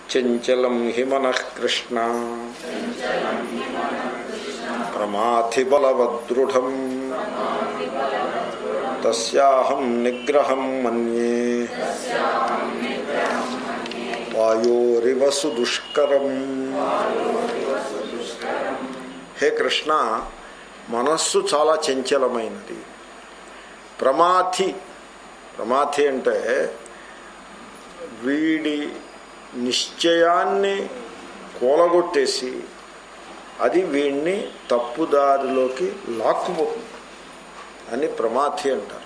చంచలం హి మనః కృష్ణ ప్రమాథి బలవదృఢం తస్యాహం నిగ్రహం మన్యే వాయోరివ సుదుష్కరం హే కృష్ణ మనస్సు చాలా చంచలమైనది ప్రమాథి ప్రమాథి అంటే వీడి నిశ్చయాన్ని కూలగొట్టేసి అది వీడిని తప్పుదారిలోకి లాక్కుపోతుంది అని ప్రమాథి అంటారు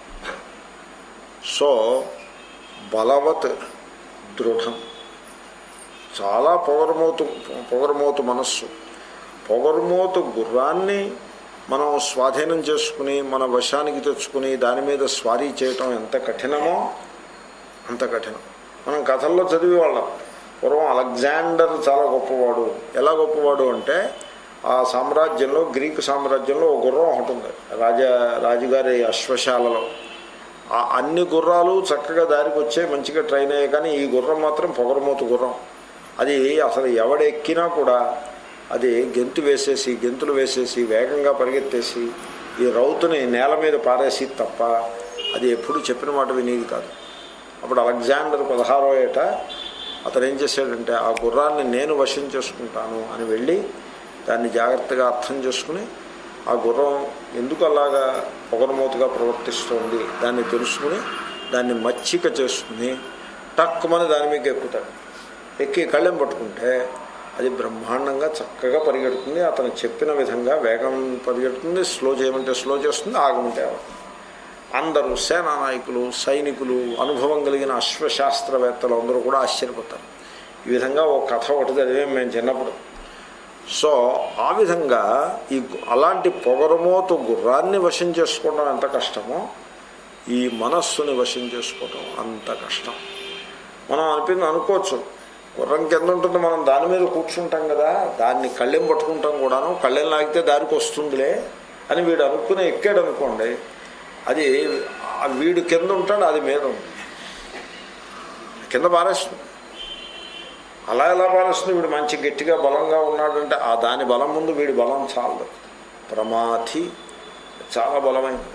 సో బలవత్ దృఢం చాలా పొగరమోతు పొగరమోతు మనస్సు పొగరమోతు గుర్రాన్ని మనం స్వాధీనం చేసుకుని మన వశానికి తెచ్చుకుని దాని మీద స్వారీ చేయటం ఎంత కఠినమో అంత కఠినం మనం కథల్లో చదివి వాళ్ళం పూర్వం అలెగ్జాండర్ చాలా గొప్పవాడు ఎలా గొప్పవాడు అంటే ఆ సామ్రాజ్యంలో గ్రీకు సామ్రాజ్యంలో ఒక గుర్రం ఒకటి ఉంది రాజా రాజుగారి అశ్వశాలలో ఆ అన్ని గుర్రాలు చక్కగా దారికి వచ్చే మంచిగా ట్రైన్ అయ్యాయి కానీ ఈ గుర్రం మాత్రం పొగరమూత గుర్రం అది అసలు ఎవడెక్కినా కూడా అది గెంతు వేసేసి గెంతులు వేసేసి వేగంగా పరిగెత్తేసి ఈ రౌతుని నేల మీద పారేసి తప్ప అది ఎప్పుడు చెప్పిన మాట వినేది కాదు అప్పుడు అలెగ్జాండర్ పదహారో ఏట అతను ఏం చేశాడంటే ఆ గుర్రాన్ని నేను వశం చేసుకుంటాను అని వెళ్ళి దాన్ని జాగ్రత్తగా అర్థం చేసుకుని ఆ గుర్రం ఎందుకు అలాగా పొగరమూతగా ప్రవర్తిస్తోంది దాన్ని తెలుసుకుని దాన్ని మచ్చిక చేసుకుని టక్కుమని దాని మీద ఎక్కుతాడు ఎక్కి కళ్ళెం పట్టుకుంటే అది బ్రహ్మాండంగా చక్కగా పరిగెడుతుంది అతను చెప్పిన విధంగా వేగం పరిగెడుతుంది స్లో చేయమంటే స్లో చేస్తుంది ఆగమంటే ఆగదు అందరూ సేనా నాయకులు సైనికులు అనుభవం కలిగిన అశ్వశాస్త్రవేత్తలు అందరూ కూడా ఆశ్చర్యపోతారు ఈ విధంగా ఒక కథ ఒకటి చదివాం మేము చిన్నప్పుడు సో ఆ విధంగా ఈ గు- అలాంటి పొగరమోతు గుర్రాన్ని వశం చేసుకోవడం ఎంత కష్టమో ఈ మనస్సుని వశం చేసుకోవడం అంత కష్టం మనం అనిపింది అనుకోవచ్చు గుర్రం కింద ఉంటుంది మనం దాని మీద కూర్చుంటాం కదా దాన్ని కళ్ళెం పట్టుకుంటాం కూడాను కళ్ళెం లాగితే దారికి వస్తుందిలే అని వీడు అనుకుని ఎక్కాడు అనుకోండి అది ఆ వీడు కింద ఉంటాడు అది మీద ఉంది కింద పారేస్తుంది అలా ఎలా పారేస్తుంది వీడు మంచి గట్టిగా బలంగా ఉన్నాడంటే ఆ దాని బలం ముందు వీడి బలం చాలదు ప్రమాథి చాలా బలమైనది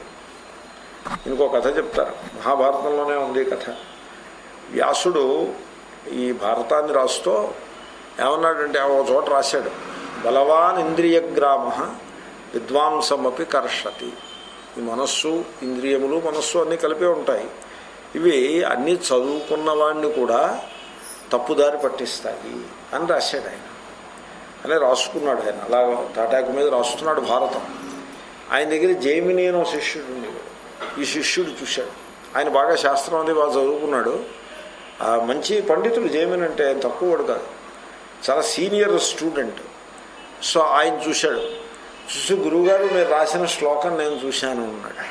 ఇంకో కథ చెప్తారు మహాభారతంలోనే ఉంది ఈ కథ వ్యాసుడు ఈ భారతాన్ని రాస్తూ ఏమన్నాడంటే ఓ చోట రాశాడు బలవాన్ ఇంద్రియగ్రామ విద్వాంసమపి కర్షతి ఈ మనస్సు ఇంద్రియములు మనస్సు అన్నీ కలిపే ఉంటాయి ఇవి అన్నీ చదువుకున్న వాడిని కూడా తప్పుదారి పట్టిస్తాయి అని రాశాడు ఆయన అనే రాసుకున్నాడు ఆయన అలా తాటాకు మీద రాస్తున్నాడు భారతం ఆయన దగ్గర జైమిని అని ఒక శిష్యుడు ఉండేవాడు ఈ శిష్యుడు చూశాడు ఆయన బాగా శాస్త్రం అది బాగా చదువుకున్నాడు ఆ మంచి పండితుడు జైమిని అంటే ఆయన తక్కువ వాడు కాదు చాలా సీనియర్ స్టూడెంట్ సో ఆయన చూశాడు చూసి గురువుగారు మీరు రాసిన శ్లోకం నేను చూశాను అన్నాడు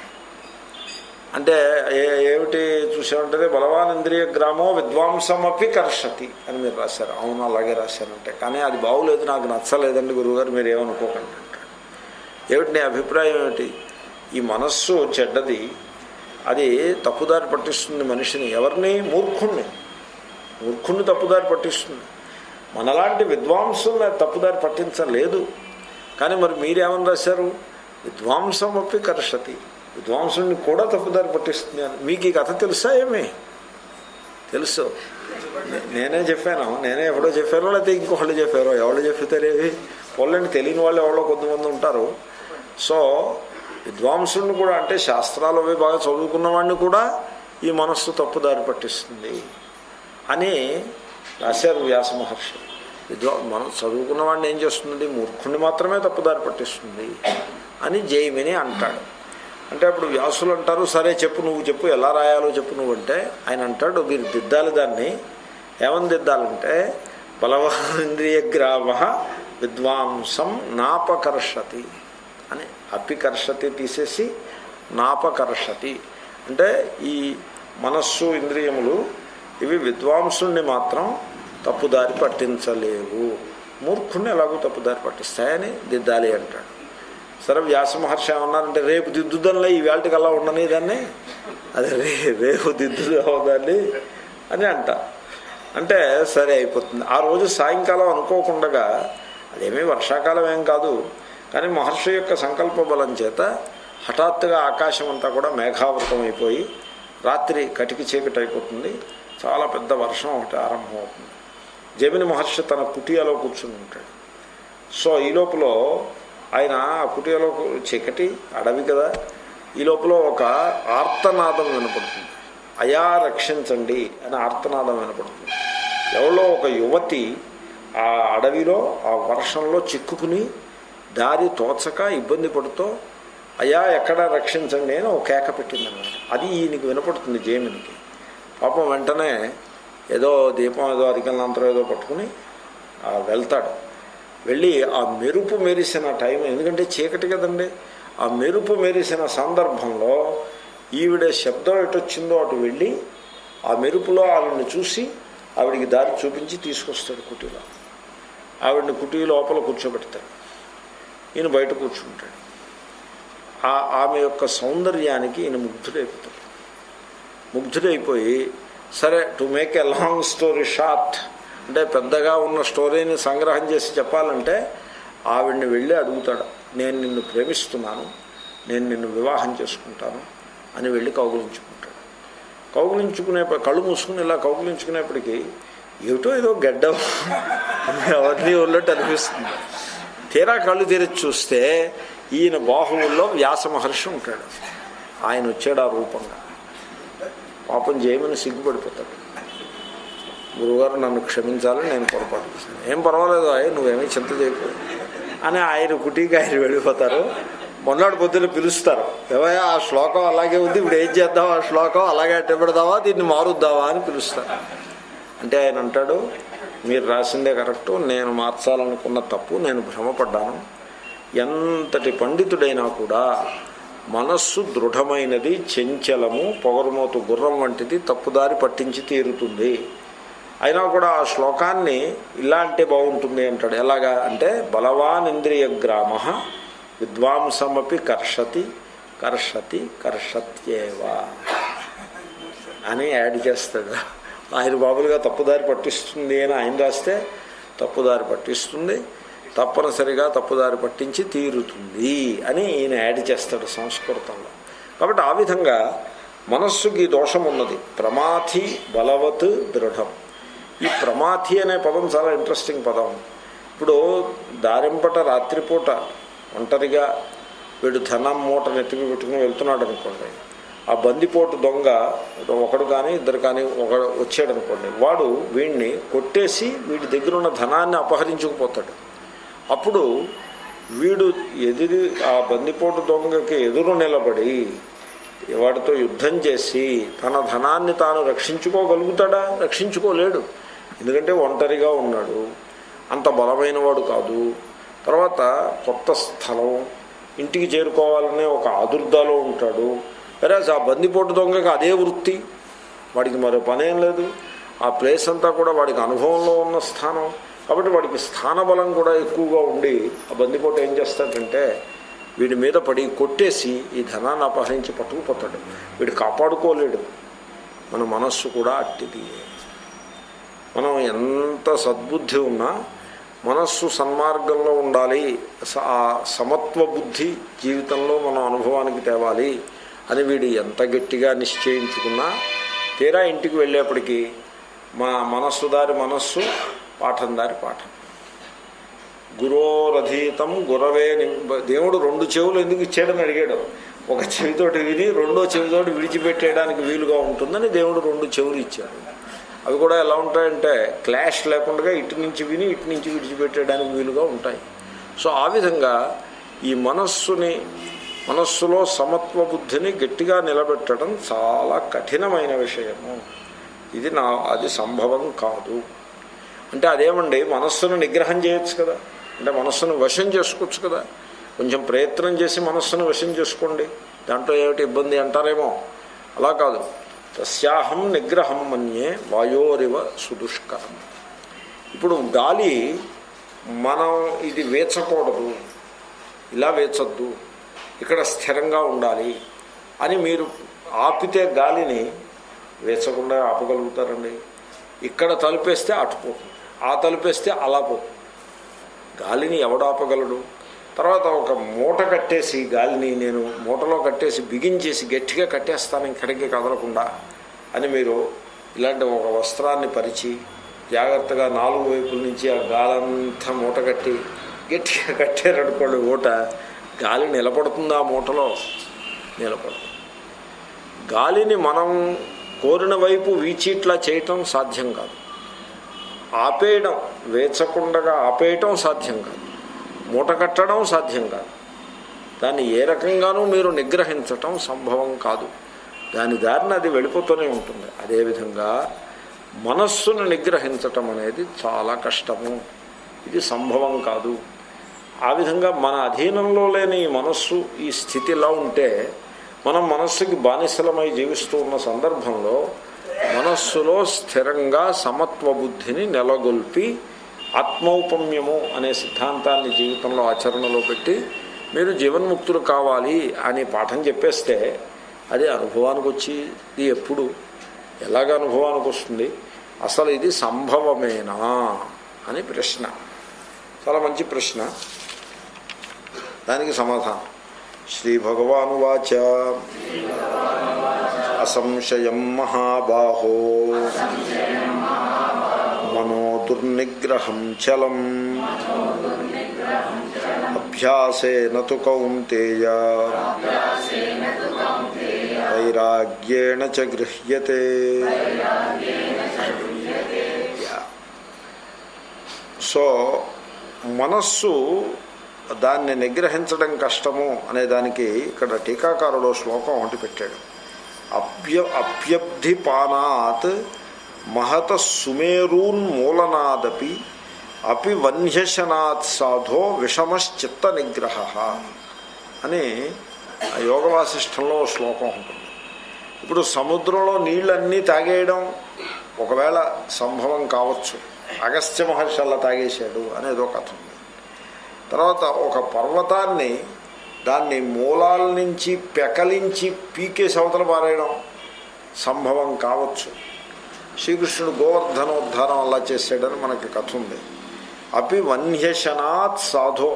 అంటే ఏ ఏమిటి చూసామంటే బలవాన్ ఇంద్రియ గ్రామో విద్వాంసమపి కర్షతి అని మీరు రాశారు అవును అలాగే రాశారంటే కానీ అది బాగులేదు నాకు నచ్చలేదండి గురువుగారు మీరు ఏమనుకోకండి అంటాడు ఏమిటి నీ అభిప్రాయం ఏమిటి ఈ మనస్సు చెడ్డది అది తప్పుదారి పట్టిస్తుంది మనిషిని ఎవరిని మూర్ఖుణ్ణి మూర్ఖుణ్ణి తప్పుదారి పట్టిస్తుంది మనలాంటి విద్వాంసుల్ని అది తప్పుదారి పట్టించలేదు కానీ మరి మీరేమని రాశారు విద్వాంసం అప్పి కర్షతి విద్వాంసుని కూడా తప్పుదారి పట్టిస్తుంది అని మీకు ఈ కథ తెలుసా ఏమి తెలుసు నే- నేనే చెప్పాను నేనే ఎవడో చెప్పారో లేకపోతే ఇంకొకళ్ళు చెప్పారో ఎవరు చెప్తారేవి వాళ్ళని తెలియని వాళ్ళు ఎవరో కొంతమంది ఉంటారు సో విద్వాంసుని కూడా అంటే శాస్త్రాలు అవి బాగా చదువుకున్న వాడిని కూడా ఈ మనస్సు తప్పుదారి పట్టిస్తుంది అని రాశారు వ్యాస మహర్షి విద్వా మనం చదువుకున్న వాడిని ఏం చేస్తుంది మూర్ఖుణ్ణి మాత్రమే తప్పుదారి పట్టిస్తుంది అని జైమిని అంటాడు అంటే అప్పుడు వ్యాసులు అంటారు సరే చెప్పు నువ్వు చెప్పు ఎలా రాయాలో చెప్పు నువ్వు అంటే ఆయన అంటాడు మీరు దిద్దాలి దాన్ని ఏమని దిద్దాలంటే బలవాంద్రియ గ్రామ విద్వాంసం నాపకర్షతి అని అపికర్షతి తీసేసి నాపకర్షతి అంటే ఈ మనస్సు ఇంద్రియములు ఇవి విద్వాంసుణ్ణి మాత్రం తప్పుదారి పట్టించలేవు మూర్ఖుణ్ణి ఎలాగో తప్పుదారి పట్టిస్తాయని దిద్దాలి అంటాడు సరే వ్యాస మహర్షి ఏమన్నారంటే రేపు దిద్దుదనిలే ఈ వేళకి అలా ఉండని దాన్ని అదే రే రేపు దిద్దుదాం దాన్ని అని అంట అంటే సరే అయిపోతుంది ఆ రోజు సాయంకాలం అనుకోకుండా అదేమీ వర్షాకాలం ఏం కాదు కానీ మహర్షి యొక్క సంకల్ప బలం చేత హఠాత్తుగా ఆకాశం అంతా కూడా మేఘావృతం అయిపోయి రాత్రి కటికి చీకటి అయిపోతుంది చాలా పెద్ద వర్షం ఒకటి ఆరంభమవుతుంది జమిని మహర్షి తన కుటియాలో కూర్చుని ఉంటాడు సో ఈ లోపల ఆయన ఆ కుటియాలో కూ- చీకటి అడవి కదా ఈ లోపల ఒక ఆర్తనాదం వినపడుతుంది అయా రక్షించండి అని ఆర్తనాదం వినపడుతుంది ఎవరో ఒక యువతి ఆ అడవిలో ఆ వర్షంలో చిక్కుకుని దారి తోచక ఇబ్బంది పడుతూ అయ్యా ఎక్కడ రక్షించండి అని ఒక కేక పెట్టిందన్నమాట అది ఈయనకి వినపడుతుంది జేమినికి పాపం వెంటనే ఏదో దీపం ఏదో అరికలంతరం ఏదో పట్టుకుని ఆ, వెళ్తాడు వెళ్ళి ఆ మెరుపు మెరిసిన టైం ఎందుకంటే చీకటి కదండి ఆ మెరుపు మెరిసిన సందర్భంలో ఈవిడ శబ్దం ఎటొచ్చిందో అటు వెళ్ళి ఆ మెరుపులో ఆవిడని చూసి ఆవిడికి దారి చూపించి తీసుకొస్తాడు కుటీలో ఆవిడని కుటీ లోపల కూర్చోబెడతాడు ఈయన బయట కూర్చుంటాడు ఆ ఆమె యొక్క సౌందర్యానికి ఈయన ముగ్ధుడైపోతాడు ముగ్ధుడైపోయి సరే to make a long story short అంటే పెద్దగా ఉన్న స్టోరీని సంగ్రహం చేసి చెప్పాలంటే ఆవిడ్ని వెళ్ళి అడుగుతాడు నేను నిన్ను ప్రేమిస్తున్నాను నేను నిన్ను వివాహం చేసుకుంటాను అని వెళ్ళి కౌగులించుకుంటాడు కౌగులించుకునే కళ్ళు మూసుకుని ఇలా కౌగులించుకునేప్పటికీ ఏమిటో ఏదో గడ్డం అవన్నీ ఉన్నట్టు అనిపిస్తుంది తీరా కళ్ళు తెరిచి చూస్తే ఈయన బాహువుల్లో వ్యాస మహర్షి ఉంటాడు ఆయన వచ్చాడు ఆ రూపంగా పాపం చేయమని సిగ్గుపడిపోతాడు గురుగారు నన్ను క్షమించాలని నేను పొరపాటు చేశాను ఏం పర్వాలేదు అయ్యి నువ్వేమీ చింత చేయకు అని ఆయన కుటీకి ఆయన వెళ్ళిపోతారు మొన్నటి పొద్దున పిలుస్తారు ఏవయ్యా ఆ శ్లోకం అలాగే ఉంది ఇప్పుడు ఏం చేద్దాం ఆ శ్లోకం అలాగే అట్టబెడదావా దీన్ని మారుద్దావా అని పిలుస్తారు అంటే ఆయన అంటాడు మీరు రాసిందే కరెక్టు నేను మార్చాలనుకున్న తప్పు నేను భ్రమపడ్డాను ఎంతటి పండితుడైనా కూడా మనస్సు దృఢమైనది చెంచలము పొగరుమోతు గుర్రం వంటిది తప్పుదారి పట్టించి తీరుతుంది అయినా కూడా ఆ శ్లోకాన్ని ఇలా అంటే బాగుంటుంది అంటాడు ఎలాగా అంటే బలవాన్ ఇంద్రియ గ్రామ విద్వాంసమపి కర్షతి కర్షతి కర్షత్యేవా అని యాడ్ చేస్తాడు ఆయన బాబులుగా తప్పుదారి పట్టిస్తుంది అని ఆయన రాస్తే తప్పుదారి పట్టిస్తుంది తప్పనిసరిగా తప్పుదారి పట్టించి తీరుతుంది అని ఈయన యాడ్ చేస్తాడు సంస్కృతంలో కాబట్టి ఆ విధంగా మనస్సుకి దోషం ఉన్నది ప్రమాథి బలవత్ దృఢం ఈ ప్రమాథి అనే పదం చాలా ఇంట్రెస్టింగ్ పదం ఇప్పుడు దారింపట రాత్రిపూట ఒంటరిగా వీడు ధనం మూట నెత్తికి పెట్టుకుని వెళ్తున్నాడు అనుకోండి ఆ బందిపోటు దొంగ ఒకడు కానీ ఇద్దరు కానీ ఒక వచ్చాడు అనుకోండి వాడు వీడిని కొట్టేసి వీడి దగ్గర ఉన్న ధనాన్ని అపహరించుకుపోతాడు అప్పుడు వీడు ఎదురు ఆ బందిపోటు దొంగకి ఎదురు నిలబడి వాడితో యుద్ధం చేసి తన ధనాన్ని తాను రక్షించుకోగలుగుతాడా రక్షించుకోలేడు ఎందుకంటే ఒంటరిగా ఉన్నాడు అంత బలమైన వాడు కాదు తర్వాత కొత్త స్థలం ఇంటికి చేరుకోవాలనే ఒక ఆదుర్దాలో ఉంటాడు వేరే ఆ బందిపోటు దొంగకి అదే వృత్తి వాడికి మరో పనేం లేదు ఆ ప్లేస్ అంతా కూడా వాడికి అనుభవంలో ఉన్న స్థానం కాబట్టి వాడికి స్థానబలం కూడా ఎక్కువగా ఉండి ఆ బందిపోటు ఏం చేస్తాడంటే వీడి మీద పడి కొట్టేసి ఈ ధనాన్ని అపహరించి పట్టుకుపోతాడు వీడు కాపాడుకోలేడు మన మనస్సు కూడా అట్టిది మనం ఎంత సద్బుద్ధి ఉన్నా మనస్సు సన్మార్గంలో ఉండాలి స- ఆ సమత్వ బుద్ధి జీవితంలో మనం అనుభవానికి తేవాలి అని వీడు ఎంత గట్టిగా నిశ్చయించుకున్నా తీరా ఇంటికి వెళ్ళేప్పటికీ మా మనస్సు దారి మనస్సు పాఠం దారి పాఠం గురోరధీతం గురవే నింప దేవుడు రెండు చెవులు ఎందుకు ఇచ్చాడని అడిగాడు ఒక చెవితోటి విని రెండో చెవితోటి విడిచిపెట్టేయడానికి వీలుగా ఉంటుందని దేవుడు రెండు చెవులు ఇచ్చాడు అవి కూడా ఎలా ఉంటాయంటే క్లాష్ లేకుండా ఇటు నుంచి విని ఇటు నుంచి విడిచిపెట్టేయడానికి వీలుగా ఉంటాయి సో ఆ విధంగా ఈ మనస్సుని మనస్సులో సమత్వ బుద్ధిని గట్టిగా నిలబెట్టడం చాలా కఠినమైన విషయము ఇది నా అది సంభవం కాదు అంటే అదేమండి మనస్సును నిగ్రహం చేయొచ్చు కదా అంటే మనస్సును వశం చేసుకోవచ్చు కదా కొంచెం ప్రయత్నం చేసి మనస్సును వశం చేసుకోండి దాంట్లో ఏమిటి ఇబ్బంది అంటారేమో అలా కాదు తస్యాహం నిగ్రహం మన్యే వాయోరివ సుదుష్కరం ఇప్పుడు గాలి మనం ఇది వేచకూడదు ఇలా వేచొద్దు ఇక్కడ స్థిరంగా ఉండాలి అని మీరు ఆపితే గాలిని వేచకుండా ఆపగలుగుతారండి ఇక్కడ తలుపేస్తే అటుపోతుంది ఆ తలుపేస్తే అలా పోతుంది గాలిని ఎవడాపగలడు తర్వాత ఒక మూట కట్టేసి గాలిని నేను మూటలో కట్టేసి బిగించేసి గట్టిగా కట్టేస్తాను ఇక్కడికి కదలకుండా అని మీరు ఇలాంటి ఒక వస్త్రాన్ని పరిచి జాగ్రత్తగా నాలుగు వైపుల నుంచి ఆ గాలంతా మూట కట్టి గట్టిగా కట్టారనుకోండి మూట గాలి నిలబడుతుందా ఆ మూటలో నిలబడుతుంది గాలిని మనం కోరిన వైపు వీచిట్లా చేయటం సాధ్యం కాదు ఆపేయడం వేచకుండగా ఆపేయటం సాధ్యం కాదు మూట కట్టడం సాధ్యం కాదు దాన్ని ఏ రకంగానూ మీరు నిగ్రహించటం సంభవం కాదు దాని దారిని అది వెళ్ళిపోతూనే ఉంటుంది అదేవిధంగా మనస్సును నిగ్రహించటం అనేది చాలా కష్టము ఇది సంభవం కాదు ఆ విధంగా మన అధీనంలో లేని ఈ మనస్సు ఈ స్థితిలో ఉంటే మనం మనస్సుకి బానిసలమై జీవిస్తూ ఉన్న సందర్భంలో మనస్సులో స్థిరంగా సమత్వ బుద్ధిని నెలగొల్పి ఆత్మౌపమ్యము అనే సిద్ధాంతాన్ని జీవితంలో ఆచరణలో పెట్టి మీరు జీవన్ముక్తులు కావాలి అని పాఠం చెప్పేస్తే అది అనుభవానికి వచ్చి ఇది ఎప్పుడు ఎలాగ అనుభవానికి వస్తుంది అసలు ఇది సంభవమేనా అని ప్రశ్న చాలా మంచి ప్రశ్న దానికి సమాధానం శ్రీ భగవాను వాచ అసంశయం మహాబాహో మనో దుర్నిగ్రహం చలం అభ్యాసేన తు కౌంతేయ వైరాగ్యేణ చ గృహ్యతే సో మనస్సు దాన్ని నిగ్రహించడం కష్టము అనే దానికి ఇక్కడ టీకాకారుడు శ్లోకం ఒకటి పెట్టాడు అప్య అప్యబ్ధిపానాత్ మహత సుమేరూన్మూలనాదపి అపి వన్యశనాత్ సాధో విషమశ్చిత్త నిగ్రహ అని ఆ యోగ వాసిష్టంలో ఓ శ్లోకం ఉంటుంది ఇప్పుడు సముద్రంలో నీళ్ళన్నీ తాగేయడం ఒకవేళ సంభవం కావచ్చు అగస్త్య మహర్షి అలా తాగేశాడు అనేది ఒక కథ ఉంది తర్వాత ఒక పర్వతాన్ని దాన్ని మూలాల నుంచి పెకలించి పీకేసి అవతల పారేయడం సంభవం కావచ్చు శ్రీకృష్ణుడు గోవర్ధనోద్ధారం అలా చేశాడని మనకి కథ ఉంది అపి వన్యశనాత్ సాధో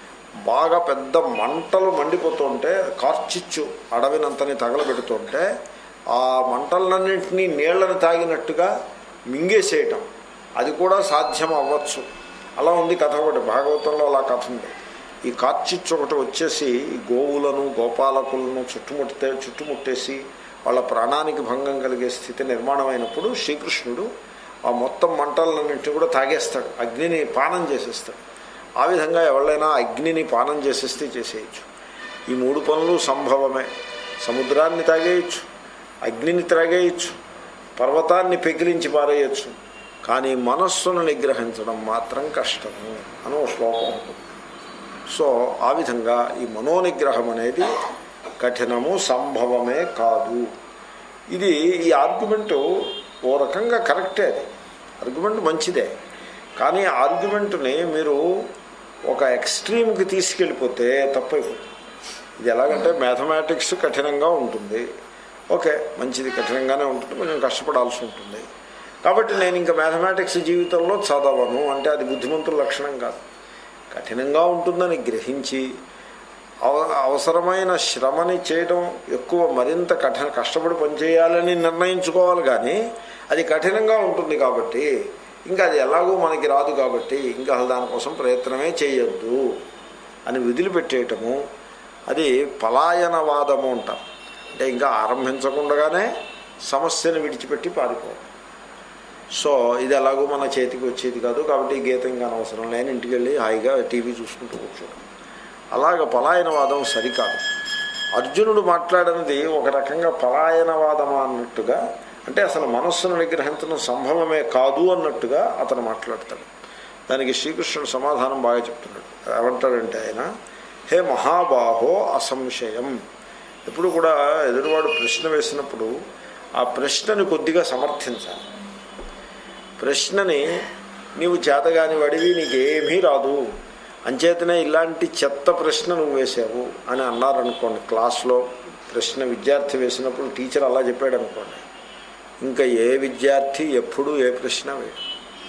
బాగా పెద్ద మంటలు మండిపోతుంటే కార్చిచ్చు అడవినంతని తగలబెడుతుంటే ఆ మంటలన్నింటినీ నీళ్లను తాగినట్టుగా మింగేసేయటం అది కూడా సాధ్యం అవ్వచ్చు అలా ఉంది కథ ఒకటి భాగవతంలో అలా కథ ఉంది ఈ కార్చిచ్చు ఒకటి వచ్చేసి ఈ గోవులను గోపాలకులను చుట్టుముట్టే చుట్టుముట్టేసి వాళ్ళ ప్రాణానికి భంగం కలిగే స్థితి నిర్మాణమైనప్పుడు శ్రీకృష్ణుడు ఆ మొత్తం మంటలన్నింటినీ కూడా తాగేస్తాడు అగ్నిని పానం చేసేస్తాడు ఆ విధంగా ఎవరైనా అగ్నిని పానం చేసేస్తే చేసేయచ్చు ఈ మూడు పనులు సంభవమే సముద్రాన్ని తాగేయచ్చు అగ్నిని త్రాగేయచ్చు పర్వతాన్ని పెకిలించి పారేయచ్చు కానీ మనస్సును నిగ్రహించడం మాత్రం కష్టము అని ఒక శ్లోకం ఉంటుంది సో ఆ విధంగా ఈ మనోనిగ్రహం అనేది కఠినము సంభవమే కాదు ఇది ఈ ఆర్గ్యుమెంటు ఓ రకంగా కరెక్టే అది ఆర్గ్యుమెంట్ మంచిదే కానీ ఆర్గ్యుమెంట్ని మీరు ఒక ఎక్స్ట్రీమ్కి తీసుకెళ్ళిపోతే తప్పైపోతుంది ఇది ఎలాగంటే మ్యాథమెటిక్స్ కఠినంగా ఉంటుంది ఓకే మంచిది కఠినంగానే ఉంటుంది కొంచెం కష్టపడాల్సి ఉంటుంది కాబట్టి నేను ఇంకా మ్యాథమెటిక్స్ జీవితంలో చదవను అంటే అది బుద్ధిమంతుల లక్షణం కాదు కఠినంగా ఉంటుందని గ్రహించి అవ అవసరమైన శ్రమని చేయడం ఎక్కువ మరింత కఠిన కష్టపడి పనిచేయాలని నిర్ణయించుకోవాలి కానీ అది కఠినంగా ఉంటుంది కాబట్టి ఇంకా అది ఎలాగో మనకి రాదు కాబట్టి ఇంకా అసలు దానికోసం ప్రయత్నమే చేయొద్దు అని వదిలిపెట్టేయటము అది పలాయనవాదము అంటారు అంటే ఇంకా ఆరంభించకుండానే సమస్యను విడిచిపెట్టి పారిపోవడం సో ఇది ఎలాగో మన చేతికి వచ్చేది కాదు కాబట్టి ఈ గీతం ఇంకా అనవసరం నేను ఇంటికి వెళ్ళి హాయిగా టీవీ చూసుకుంటూ కూర్చోవడం అలాగ పలాయనవాదం సరికాదు అర్జునుడు మాట్లాడినది ఒక రకంగా పలాయనవాదం అన్నట్టుగా అంటే అసలు మనస్సును నిగ్రహించడం సంభవమే కాదు అన్నట్టుగా అతను మాట్లాడతాడు దానికి శ్రీకృష్ణుడు సమాధానం బాగా చెప్తున్నాడు ఏమంటాడంటే ఆయన హే మహాబాహో అసంశయం ఎప్పుడు కూడా ఎదురువాడు ప్రశ్న వేసినప్పుడు ఆ ప్రశ్నని కొద్దిగా సమర్థించాలి ప్రశ్నని నీవు చేతగాని వాడివి నీకేమీ రాదు అంచేతనే ఇలాంటి చెత్త ప్రశ్న నువ్వు వేసావు అని అన్నారనుకోండి క్లాస్లో ప్రశ్న విద్యార్థి వేసినప్పుడు టీచర్ అలా చెప్పాడు అనుకోండి ఇంకా ఏ విద్యార్థి ఎప్పుడు ఏ ప్రశ్న వేయడు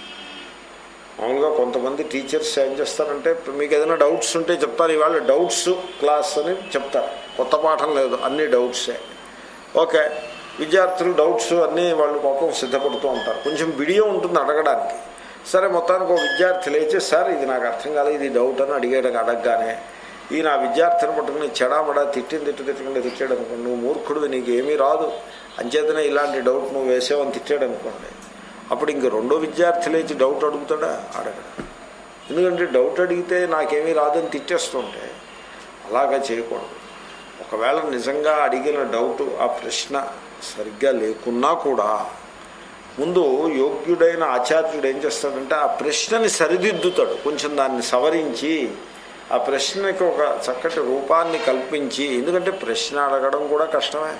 మామూలుగా కొంతమంది టీచర్స్ ఏం చేస్తారంటే మీకు ఏదైనా డౌట్స్ ఉంటే చెప్తారు ఇవాళ డౌట్స్ క్లాస్ అని చెప్తారు కొత్త పాఠం లేదు అన్ని డౌట్సే ఓకే విద్యార్థులు డౌట్స్ అన్నీ వాళ్ళు పాపం సిద్ధపడుతూ ఉంటారు కొంచెం బిడియం ఉంటుంది అడగడానికి సరే మొత్తానికి ఒక విద్యార్థి లేచి సార్ ఇది నాకు అర్థం కాలేదు ఇది డౌట్ అని అడిగాడు అడగగానే ఈ నా విద్యార్థిని పట్టుకుని చెడామడా తిట్టింది తిట్టు తిట్టకుండా తిట్టాడు అనుకోండి నువ్వు మూర్ఖుడివి నీకు ఏమీ రాదు అంచేతనే ఇలాంటి డౌట్ నువ్వు వేసావని తిట్టాడు అనుకోండి అప్పుడు ఇంక రెండో విద్యార్థి లేచి డౌట్ అడుగుతాడా అడగడా ఎందుకంటే డౌట్ అడిగితే నాకేమీ రాదని తిట్టేస్తుంటే అలాగా చేయకూడదు ఒకవేళ నిజంగా అడిగిన డౌట్ ఆ ప్రశ్న సరిగ్గా లేకున్నా కూడా ముందు యోగ్యుడైన ఆచార్యుడు ఏం చేస్తాడంటే ఆ ప్రశ్నని సరిదిద్దుతాడు కొంచెం దాన్ని సవరించి ఆ ప్రశ్నకి ఒక చక్కటి రూపాన్ని కల్పించి ఎందుకంటే ప్రశ్న అడగడం కూడా కష్టమే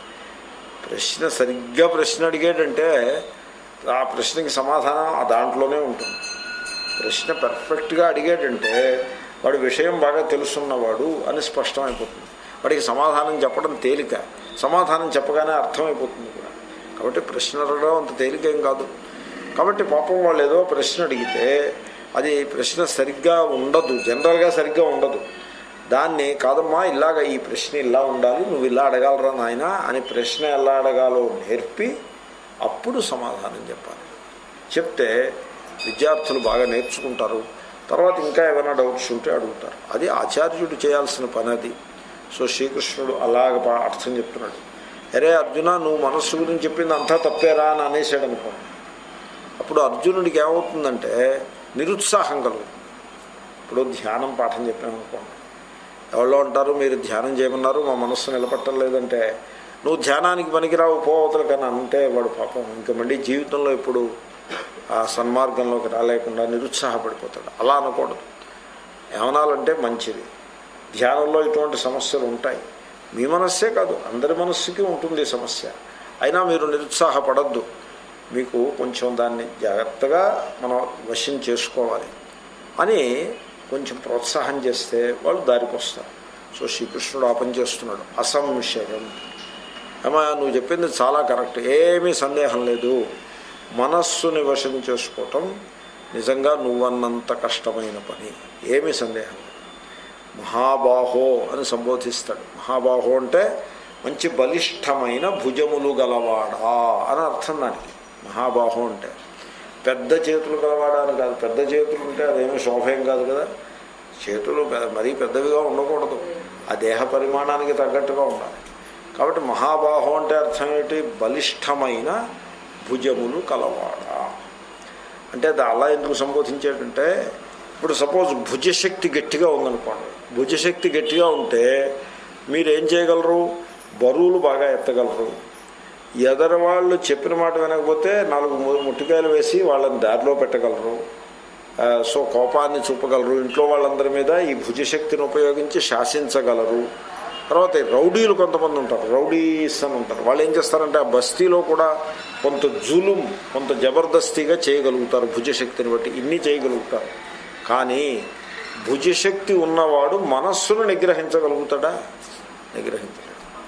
ప్రశ్న సరిగ్గా ప్రశ్న అడిగాడంటే ఆ ప్రశ్నకి సమాధానం ఆ దాంట్లోనే ఉంటుంది ప్రశ్న పర్ఫెక్ట్గా అడిగాడంటే వాడి విషయం బాగా తెలుసున్నవాడు అని స్పష్టమైపోతుంది వాడికి సమాధానం చెప్పడం తేలిక సమాధానం చెప్పగానే అర్థమైపోతుంది కూడా కాబట్టి ప్రశ్న అడగడం అంత తేలికేం కాదు కాబట్టి పాపం వాళ్ళు ఏదో ప్రశ్న అడిగితే అది ప్రశ్న సరిగ్గా ఉండదు జనరల్గా సరిగ్గా ఉండదు దాన్ని కాదమ్మా ఇలాగ ఈ ప్రశ్న ఇలా ఉండాలి నువ్వు ఇలా అడగలరా నాయన అని ప్రశ్న ఎలా అడగాలో నేర్పి అప్పుడు సమాధానం చెప్పాలి చెప్తే విద్యార్థులు బాగా నేర్చుకుంటారు తర్వాత ఇంకా ఏమైనా డౌట్స్ ఉంటే అడుగుతారు అది ఆచార్యుడు చేయాల్సిన పని అది సో శ్రీకృష్ణుడు అలాగ పా- అర్థం చెప్తున్నాడు అరే అర్జున నువ్వు మనస్సు గురించి చెప్పింది అంతా తప్పేరా అని అనేసాడు అనుకోండి అప్పుడు అర్జునుడికి ఏమవుతుందంటే నిరుత్సాహం కలుగుతుంది ఇప్పుడు ధ్యానం పాఠం చెప్పామనుకోండి ఎవరో అంటారు మీరు ధ్యానం చేయమన్నారు మా మనస్సు నిలబట్టలేదంటే నువ్వు ధ్యానానికి పనికిరావు పోవతలు కానీ అంటే వాడు పాపం ఇంకా మళ్ళీ జీవితంలో ఇప్పుడు ఆ సన్మార్గంలోకి రాలేకుండా నిరుత్సాహపడిపోతాడు అలా అనకూడదు ఏమనాలంటే మంచిది ధ్యానంలో ఇటువంటి సమస్యలు ఉంటాయి మీ మనస్సే కాదు అందరి మనస్సుకి ఉంటుంది ఈ సమస్య అయినా మీరు నిరుత్సాహపడద్దు మీకు కొంచెం దాన్ని జాగ్రత్తగా మనం వశం చేసుకోవాలి అని కొంచెం ప్రోత్సాహం చేస్తే వాళ్ళు దారికి వస్తారు సో శ్రీకృష్ణుడు ఆ పని చేస్తున్నాడు అసంశయం ఏమా నువ్వు చెప్పింది చాలా కరెక్ట్ ఏమీ సందేహం లేదు మనస్సుని వశం చేసుకోవటం నిజంగా నువ్వన్నంత కష్టమైన పని ఏమీ సందేహం లేదు మహాబాహో అని సంబోధిస్తాడు మహాబాహో అంటే మంచి బలిష్టమైన భుజములు గలవాడా అని అర్థం దానికి మహాబాహో అంటే పెద్ద చేతులు గలవాడా అని కాదు పెద్ద చేతులు ఉంటే అదేమీ శోభయం కాదు కదా చేతులు పె- మరీ పెద్దవిగా ఉండకూడదు ఆ దేహ పరిమాణానికి తగ్గట్టుగా ఉండాలి కాబట్టి మహాబాహో అంటే అర్థం ఏంటి బలిష్టమైన భుజములు కలవాడా అంటే అది అలా ఎందుకు సంబోధించాడంటే ఇప్పుడు సపోజ్ భుజశక్తి గట్టిగా ఉందనుకోండి భుజశక్తి గట్టిగా ఉంటే మీరు ఏం చేయగలరు బరువులు బాగా ఎత్తగలరు ఎదర వాళ్ళు చెప్పిన మాట వినకపోతే నాలుగు ము- ముట్టికాయలు వేసి వాళ్ళని దారిలో పెట్టగలరు ఆ, సో కోపాన్ని చూపగలరు ఇంట్లో వాళ్ళందరి మీద ఈ భుజశక్తిని ఉపయోగించి శాసించగలరు తర్వాత ఈ రౌడీలు కొంతమంది ఉంటారు రౌడీస్ అని ఉంటారు వాళ్ళు ఏం చేస్తారంటే ఆ బస్తీలో కూడా కొంత జులుం కొంత జబర్దస్తిగా చేయగలుగుతారు భుజశక్తిని బట్టి ఇన్ని చేయగలుగుతారు కానీ భుజశక్తి ఉన్నవాడు మనస్సును నిగ్రహించగలుగుతాడా నిగ్రహించలేడు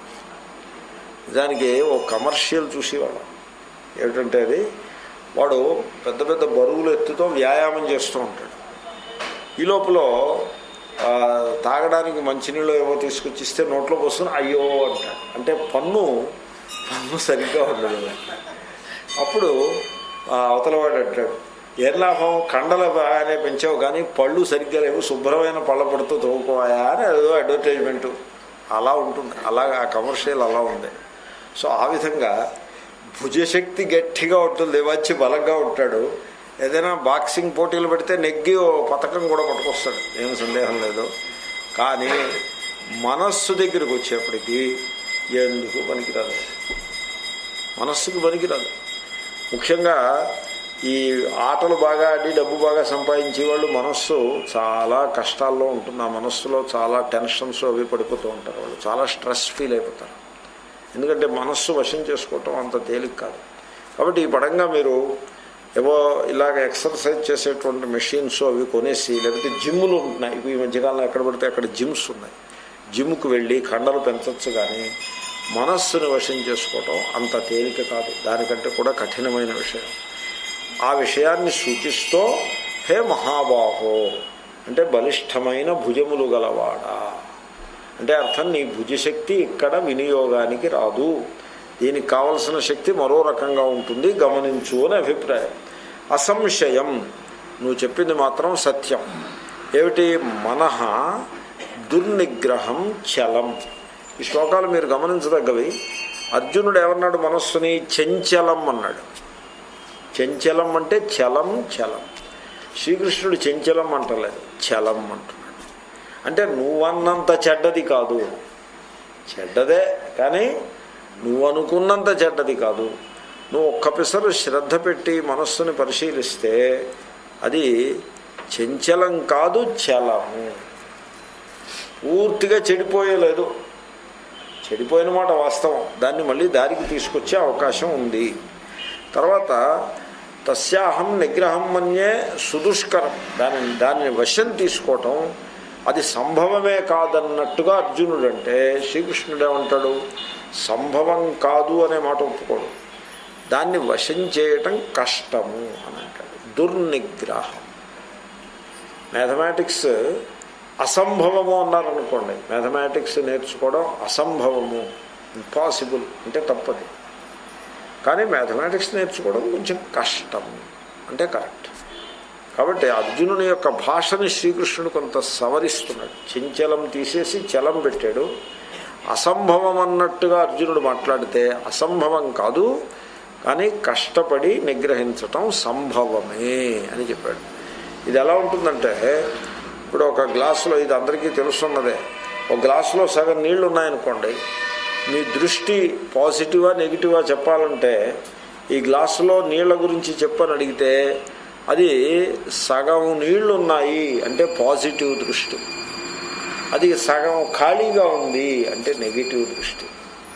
నిజానికి ఓ కమర్షియల్ చూసేవాళ్ళం ఏమిటంటే అది వాడు పెద్ద పెద్ద బరువులు ఎత్తుతో వ్యాయామం చేస్తూ ఉంటాడు ఈ లోపల ఆ, తాగడానికి మంచినీళ్ళు ఏవో తీసుకొచ్చి ఇస్తే నోట్లో పోసుకుని అయ్యో అంటాడు అంటే పన్ను పన్ను సరిగ్గా ఉండదు అప్పుడు ఆ అవతలవాడు అంటాడు ఏం లాభం కండలు బాగానే పెంచావు కానీ పళ్ళు సరిగ్గా లేవు శుభ్రమైన పళ్ళ పడుతూ తోముకోవాయా అని ఏదో అడ్వర్టైజ్మెంట్ అలా ఉంటుంది అలాగా ఆ కమర్షియల్ అలా ఉంది సో ఆ విధంగా భుజశక్తి గట్టిగా ఉంటుంది వచ్చి బలంగా ఉంటాడు ఏదైనా బాక్సింగ్ పోటీలు పెడితే నెగ్గి ఓ పథకం కూడా పట్టుకొస్తాడు ఏం సందేహం లేదు కానీ మనస్సు దగ్గరికి వచ్చేప్పటికి ఎందుకు పనికిరాదు మనస్సుకు పనికిరాదు ముఖ్యంగా ఈ ఆటలు బాగా ఆడి డబ్బు బాగా సంపాదించే వాళ్ళు మనస్సు చాలా కష్టాల్లో ఉంటుంది ఆ మనస్సులో చాలా టెన్షన్స్ అవి పడిపోతూ ఉంటారు వాళ్ళు చాలా స్ట్రెస్ ఫీల్ అయిపోతారు ఎందుకంటే మనస్సు వశం చేసుకోవటం అంత తేలిక కాదు కాబట్టి ఈ పడంగా మీరు ఏవో ఇలాగ ఎక్సర్సైజ్ చేసేటువంటి మెషిన్స్ అవి కొనేసి లేకపోతే జిమ్లు ఉంటున్నాయి ఈ మధ్యకాలంలో ఎక్కడ పడితే అక్కడ జిమ్స్ ఉన్నాయి జిమ్కి వెళ్ళి కండలు పెంచవచ్చు కానీ మనస్సును వశం చేసుకోవటం అంత తేలిక కాదు దానికంటే కూడా కఠినమైన విషయం ఆ విషయాన్ని సూచిస్తూ హే మహాబాహో అంటే బలిష్టమైన భుజములు గలవాడా అంటే అర్థం నీ భుజశక్తి ఇక్కడ వినియోగానికి రాదు దీనికి కావలసిన శక్తి మరో రకంగా ఉంటుంది గమనించు అని అభిప్రాయం అసంశయం నువ్వు చెప్పింది మాత్రం సత్యం ఏమిటి మనహ దుర్నిగ్రహం చలం ఈ శ్లోకాలు మీరు గమనించదగ్గవి అర్జునుడు ఏమన్నాడు మనస్సుని చెంచలం అన్నాడు చెంచలం అంటే చలం చలం శ్రీకృష్ణుడు చెంచలం అంటలేదు చలం అంటున్నాడు అంటే నువ్వన్నంత చెడ్డది కాదు చెడ్డదే కానీ నువ్వు అనుకున్నంత చెడ్డది కాదు నువ్వు ఒక్క పిసరు శ్రద్ధ పెట్టి మనస్సుని పరిశీలిస్తే అది చెంచలం కాదు చలము పూర్తిగా చెడిపోయలేదు చెడిపోయిన మాట వాస్తవం దాన్ని మళ్ళీ దారికి తీసుకొచ్చే అవకాశం ఉంది తర్వాత తస్యాహం నిగ్రహం మన్యే సుదుష్కరం దాని దాన్ని వశం తీసుకోవటం అది సంభవమే కాదన్నట్టుగా అర్జునుడు అంటే శ్రీకృష్ణుడు ఏమంటాడు సంభవం కాదు అనే మాట ఒప్పుకోడు దాన్ని వశం చేయటం కష్టము అని అంటాడు దుర్నిగ్రహం మ్యాథమెటిక్స్ అసంభవము అన్నారనుకోండి మ్యాథమెటిక్స్ నేర్చుకోవడం అసంభవము ఇంపాసిబుల్ అంటే తప్పది కానీ మ్యాథమెటిక్స్ నేర్చుకోవడం కొంచెం కష్టం అంటే కరెక్ట్ కాబట్టి అర్జునుని యొక్క భాషని శ్రీకృష్ణుడు కొంత సవరిస్తున్నాడు చెంచలం తీసేసి చలం పెట్టాడు అసంభవం అన్నట్టుగా అర్జునుడు మాట్లాడితే అసంభవం కాదు కానీ కష్టపడి నిగ్రహించటం సంభవమే అని చెప్పాడు ఇది ఎలా ఉంటుందంటే ఇప్పుడు ఒక గ్లాసులో ఇది అందరికీ తెలుస్తున్నదే ఒక గ్లాసులో సగం నీళ్లు ఉన్నాయనుకోండి మీ దృష్టి పాజిటివా నెగిటివా చెప్పాలంటే ఈ గ్లాసులో నీళ్ల గురించి చెప్పని అడిగితే అది సగం నీళ్లు ఉన్నాయి అంటే పాజిటివ్ దృష్టి అది సగం ఖాళీగా ఉంది అంటే నెగిటివ్ దృష్టి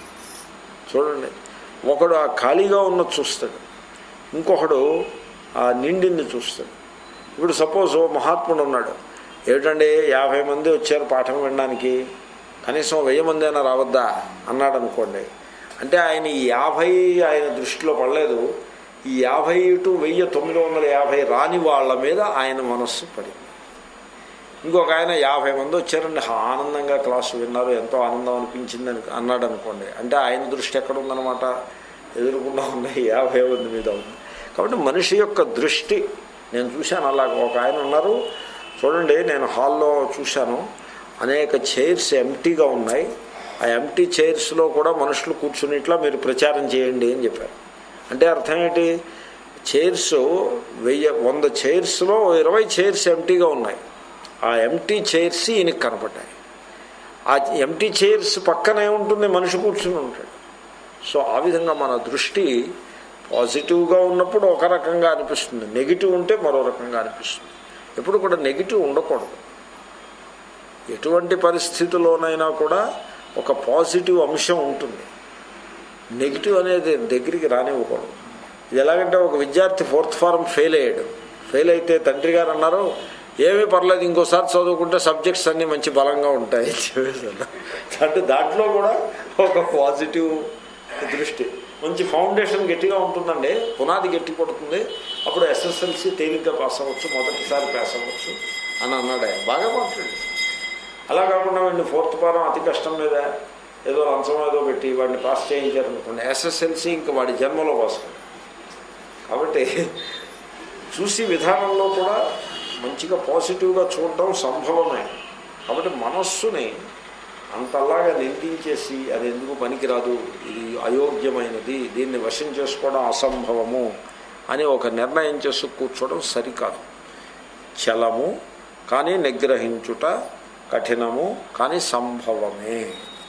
చూడండి ఒకడు ఆ ఖాళీగా ఉన్నది చూస్తాడు ఇంకొకడు ఆ నిండిని చూస్తాడు ఇప్పుడు సపోజ్ ఓ మహాత్ముడు ఉన్నాడు ఏమిటండి యాభై మంది వచ్చారు పాఠం వినడానికి కనీసం వెయ్యి మంది అయినా రావద్దా అన్నాడు అనుకోండి అంటే ఆయన ఈ యాభై ఆయన దృష్టిలో పడలేదు ఈ యాభై టు వెయ్యి తొమ్మిది వందల యాభై రాని వాళ్ళ మీద ఆయన మనస్సు పడింది ఇంకొక ఆయన యాభై మంది వచ్చారండి ఆనందంగా క్లాసు విన్నారు ఎంతో ఆనందం అనిపించింది అని అన్నాడు అనుకోండి అంటే ఆయన దృష్టి ఎక్కడ ఉందన్నమాట ఎదురుకుండా ఉన్న యాభై మంది మీద ఉంది కాబట్టి మనిషి యొక్క దృష్టి నేను చూశాను అలాగ ఒక ఆయన ఉన్నారు చూడండి నేను హాల్లో చూశాను అనేక చైర్స్ ఎంటీగా ఉన్నాయి ఆ ఎంటీ చైర్స్లో కూడా మనుషులు కూర్చునిట్లా మీరు ప్రచారం చేయండి అని చెప్పారు అంటే అర్థం ఏంటి చైర్స్ వెయ్యి వంద చైర్స్లో ఇరవై చైర్స్ ఎంటీగా ఉన్నాయి ఆ ఎంటీ చైర్స్ ఈయనకి కనపడ్డాయి ఆ ఎంటీ చైర్స్ పక్కనే ఉంటుంది మనిషి కూర్చుని ఉంటాడు సో ఆ విధంగా మన దృష్టి పాజిటివ్గా ఉన్నప్పుడు ఒక రకంగా అనిపిస్తుంది నెగిటివ్ ఉంటే మరో రకంగా అనిపిస్తుంది ఎప్పుడు కూడా నెగిటివ్ ఉండకూడదు ఎటువంటి పరిస్థితిలోనైనా కూడా ఒక పాజిటివ్ అంశం ఉంటుంది నెగిటివ్ అనేది దగ్గరికి రానివ్వకూడదు ఇది ఎలాగంటే ఒక విద్యార్థి ఫోర్త్ ఫారం ఫెయిల్ అయ్యాడు ఫెయిల్ అయితే తండ్రి గారు అన్నారు ఏమీ పర్లేదు ఇంకోసారి చదువుకుంటే సబ్జెక్ట్స్ అన్నీ మంచి బలంగా ఉంటాయి అంటే దాంట్లో కూడా ఒక పాజిటివ్ దృష్టి మంచి ఫౌండేషన్ గట్టిగా ఉంటుందండి పునాది గట్టి పడుతుంది అప్పుడు ఎస్ఎస్ఎల్సి తేలిగ్గా పాస్ అవ్వచ్చు మొదటిసారి పాస్ అవ్వచ్చు అని అన్నాడు ఆయన బాగా మాట్లాడు అలా కాకుండా వాడిని ఫోర్త్ పారం అతి కష్టం మీద ఏదో లంచం ఏదో పెట్టి వాడిని పాస్ చేయించారనుకోండి ఎస్ఎస్ఎల్సి ఇంకా వాడి జన్మలో పాస్ కాబట్టి చూసి విధానంలో కూడా మంచిగా పాజిటివ్గా చూడడం సంభవమే కాబట్టి మనస్సుని అంతలాగా నిందించేసి అది ఎందుకు పనికిరాదు ఇది అయోగ్యమైనది దీన్ని వశం చేసుకోవడం అసంభవము అని ఒక నిర్ణయం చేసి కూర్చోవడం సరికాదు చలము కానీ నిగ్రహించుట కఠినము కానీ సంభవమే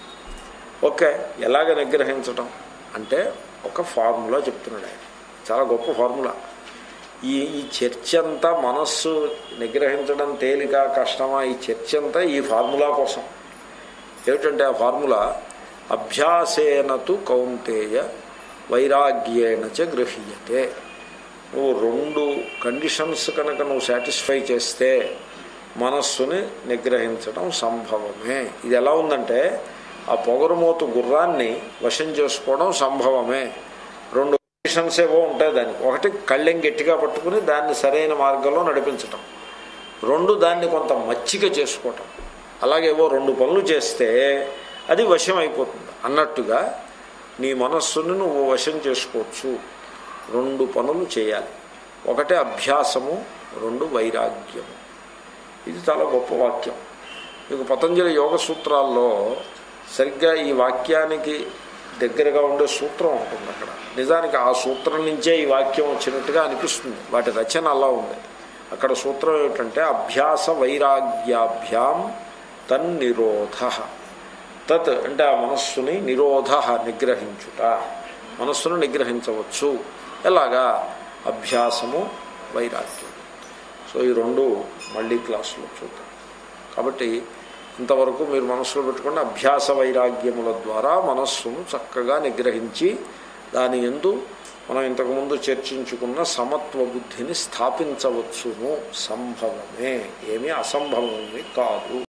ఓకే ఎలాగ నిగ్రహించటం అంటే ఒక ఫార్ములా చెప్తున్నాడు ఆయన చాలా గొప్ప ఫార్ములా ఈ ఈ చర్చ అంతా మనస్సు నిగ్రహించడం తేలిక కష్టమా ఈ చర్చ అంతా ఈ ఫార్ములా కోసం ఏమిటంటే ఆ ఫార్ములా అభ్యాసేనతు కౌంతేయ వైరాగ్యేణ చ గృహీయతే నువ్వు రెండు కండిషన్స్ కనుక నువ్వు సాటిస్ఫై చేస్తే మనస్సుని నిగ్రహించడం సంభవమే ఇది ఎలా ఉందంటే ఆ పొగరుమోతు గుర్రాన్ని వశం చేసుకోవడం సంభవమే రెండు కండిషన్స్ ఏవో ఉంటాయి దానికి ఒకటి కళ్ళెం గట్టిగా పట్టుకుని దాన్ని సరైన మార్గంలో నడిపించటం రెండు దాన్ని కొంత మచ్చిక చేసుకోవటం అలాగేవో రెండు పనులు చేస్తే అది వశం అయిపోతుంది అన్నట్టుగా నీ మనస్సును నువ్వు వశం చేసుకోవచ్చు రెండు పనులు చేయాలి ఒకటి అభ్యాసము రెండు వైరాగ్యము ఇది చాలా గొప్ప వాక్యం మీకు పతంజలి యోగ సూత్రాల్లో సరిగ్గా ఈ వాక్యానికి దగ్గరగా ఉండే సూత్రం ఉంటుంది అక్కడ నిజానికి ఆ సూత్రం నుంచే ఈ వాక్యం వచ్చినట్టుగా అనిపిస్తుంది వాటి రచన అలా ఉంది అక్కడ సూత్రం ఏమిటంటే అభ్యాస వైరాగ్యాభ్యాం తన్నిరోధ తత్ అంటే ఆ మనస్సుని నిరోధ నిగ్రహించుట మనస్సును నిగ్రహించవచ్చు ఎలాగా అభ్యాసము వైరాగ్యం సో ఈ రెండు మళ్ళీ క్లాసులో చూద్దాం కాబట్టి ఇంతవరకు మీరు మనస్సులో పెట్టుకున్న అభ్యాస వైరాగ్యముల ద్వారా మనస్సును చక్కగా నిగ్రహించి దాని ఎందు మనం ఇంతకుముందు చర్చించుకున్న సమత్వ బుద్ధిని స్థాపించవచ్చును సంభవమే ఏమీ అసంభవమే కాదు